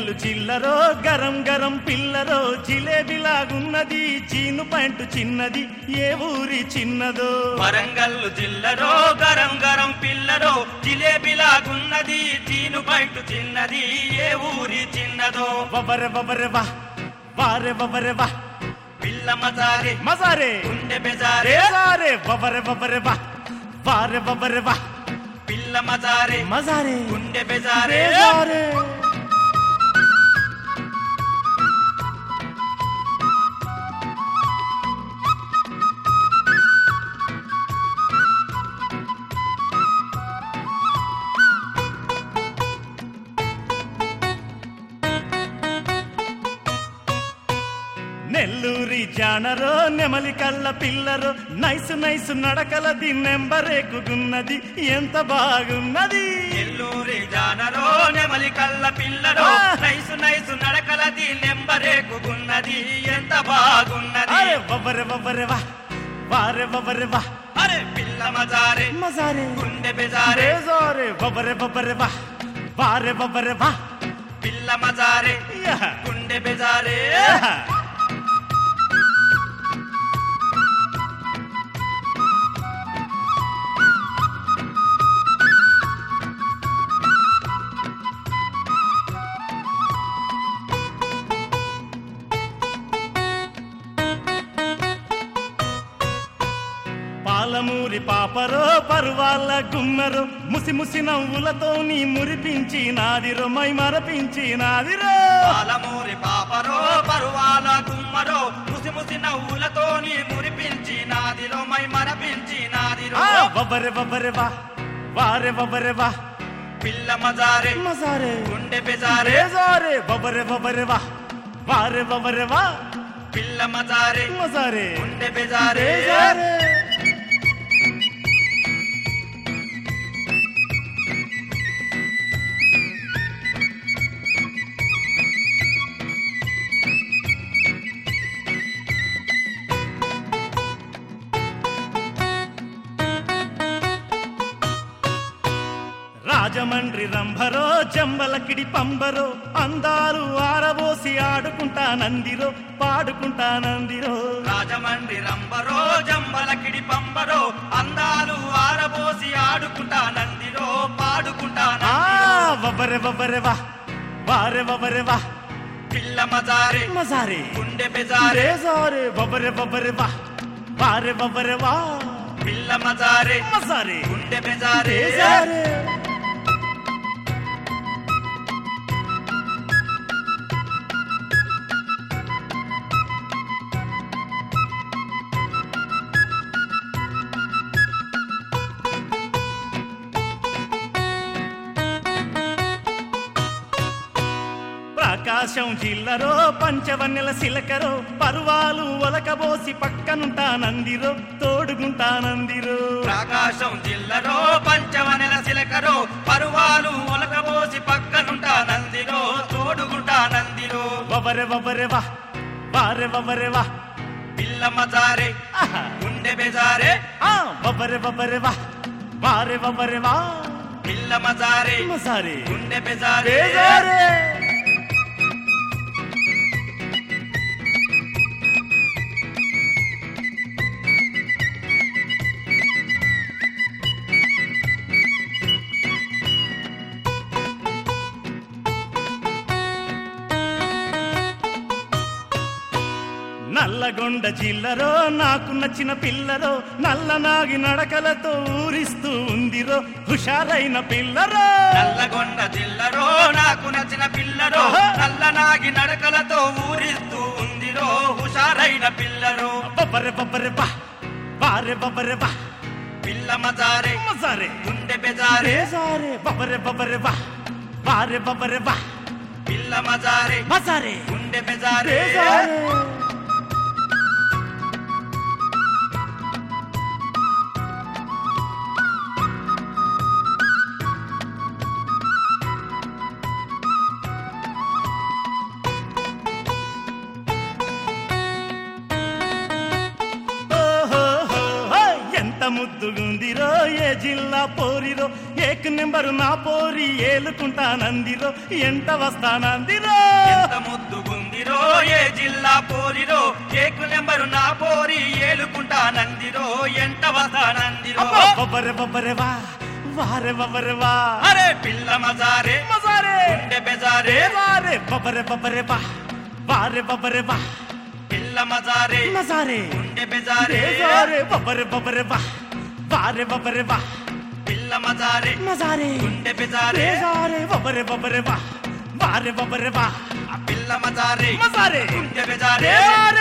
వరంగల్లు చిల్లరో గరం గరం పిల్లరో జిలేబిలాగున్నది చీను పాయింట్ చిన్నది ఏ ఊరి చిన్నదో వరంగల్లు జిల్లలో గరం గరం పిల్లరో జిలేబిలాగున్నది తీను బయట చిన్నది ఏ ఊరి చిన్నదో వబర వబర వా వారె వబర వా పిల్ల మజారే మజారే గుండె బెజారే రేజారే వబర వబర వా వారె వబర వా పిల్ల మజారే మజారే గుండె బెజారే రేజారే నెల్లూరి జానరో నెమలి కళ్ళ పిల్లరో నైసు నైసు నడకలది నెంబరేకున్నది ఎంత బాగున్నది ఎల్లూరి జానరో నెమలి కళ్ళ పిల్లరో ఆ! నైసు నైసు నడకలది నెంబరేకున్నది ఎంత బాగున్నది అరే వబరె వబరె వా వారె వబరె వా అరే పిల్ల మజారే మజారే గుండె బెజారే రేజారే వబరె వబరె వా వారె వబరె వా పిల్ల మజారే యహ, గుండె బెజారే యహ. పాలమూరి పాపరో పరువాళ్ళ గుమ్మరో ముసి ముసి నవ్వులతో నీ మురిపించి నాదిరో మై మరపించి నాదిరో పాలమూరి పాపరో పరువాల గుమ్మరో ముసి ముసి నవ్వులతో నీ మురిపించి నాదిలో మై మరపించి నాదిలో ఆ, వబరె వబరె వా వారె వబరె వా పిల్ల మజారే మజారే గుండె బెజారే రేజారే వబరె వబరె వా వారె వబరె వా పిల్ల మజారే మజారే గుండె బెజారే రేజారే రాజమండ్రి రంభరో జంబలకిడి పంబరో అందాలు ఆరబోసి ఆడుకుంటా నందిరో పాడుకుంటా నందిరో రాజమండ్రి రంబరో జంబలకిడి పంబరో అందాలు ఆరబోసి ఆడుకుంటా నందిరో పాడుకుంటా ఆ నందిరో వబరె వబరె వా వారె వబరె వా పిల్ల మజారే మజారే గుండె బెజారే రేజారే వబరె వబరె వా వారె వబరె వా పిల్ల మజారే మజారే గుండె బెజారే రేజారే ప్రకాశం జిల్లరో పంచవన్నెల సిలకరో పరువాలు ఒలకబోసి పక్కనుంటా నందిరో తోడుగుంటా నందిరో ప్రకాశం జిల్లలో పంచవనెల సిలకరో పరువాలు ఒలకబోసి పక్కనుంటా నందిరో తోడుగుంటా నందిరో వబరె వబరె వా వారె వబరె వా పిల్ల మజారే ఆహా. గుండె బెజారే ఆ వబరె వబరె వా వారె వబరె వా పిల్ల మజారే మజారే గుండె బెజారే రేజారే నల్లగొండ జిల్లరో నాకు నచ్చిన పిల్లరో నల్ల నాగి నడకలతో ఊరిస్తూ ఉందిరో హుషారైన పిల్లరో నల్లగొండ జిల్లలో నాకు నచ్చిన పిల్లరో ఆహా. నల్లనాగి నడకలతో ఊరిస్తూ ఉందిరో హుషారైన పిల్లరో బబ్బరె బబ్బరె బా బారె బబ్బరె బా పిల్ల మజారే మజారే గుండె బెజారే రేజారే బబ్బరె బబ్బరె బా బారె బబ్బరె బా పిల్ల మజారే మజారే గుండె బెజారే రేజారే ముద్దుగుందిరో ఏ జిల్లా పోరిరో ఏక్ నెంబరు నా పోరి ఏలుకుంటానందిరో ఎంట వస్తానందిరో ఎంత ముద్దుగుందిరో ఏ జిల్లా పోరిరో ఏకు నెంబరు నా పోరి ఏలుకుంటా నందిరో ఎంట వస్తానందిరో బొబ్బరె బొబ్బరె వా వారె బొబ్బరె వా అరే పిల్ల మజారే మజారే గుండె బెజారే వారే బొబ్బరె బొబ్బరె వా వారె బొబ్బరె వా పిల్ల మజారే మజారే గుండె బెజారే బేజారే బొబ్బరె బొబ్బరె వా వారె బొబ్బరె వా పిల్ల మజారే మజారే గుండె బెజారే బేజారే బొబ్బరె బొబ్బరె వా వారె బొబ్బరె వా ఆ పిల్ల మజారే మజారే గుండె బెజారే బేజారే